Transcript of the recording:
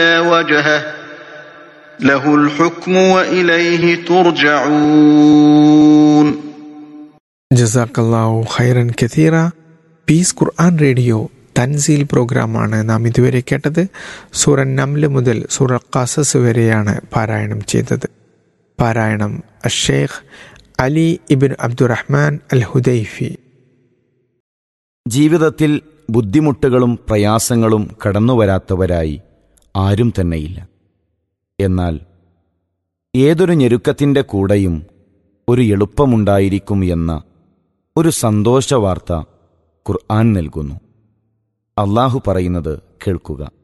وجهه له الحكم وإليه ترجعون ജസാക്കല്ലാവു ഖൈറൻ കഥീറ പീസ് ഖുർആൻ റേഡിയോ തൻസീൽ പ്രോഗ്രാമാണ് നാം ഇതുവരെ കേട്ടത് സൂറ നംല് മുതൽ സൂറ ഖസസ് വരെയാണ് പാരായണം ചെയ്തത് പാരായണം Ash Sheikh Ali ibn Abdurrahman al Hudhaifi ജീവിതത്തിൽ ബുദ്ധിമുട്ടുകളും പ്രയാസങ്ങളും കടന്നുവരാത്തവരായി ആരും തന്നെയില്ല എന്നാൽ ഏതൊരു ഞെരുക്കത്തിൻ്റെ കൂടെയും ഒരു എളുപ്പമുണ്ടായിരിക്കും എന്ന ഒരു സന്തോഷവാർത്ത ഖുർആൻ നൽകുന്നു അള്ളാഹു പറയുന്നത് കേൾക്കുക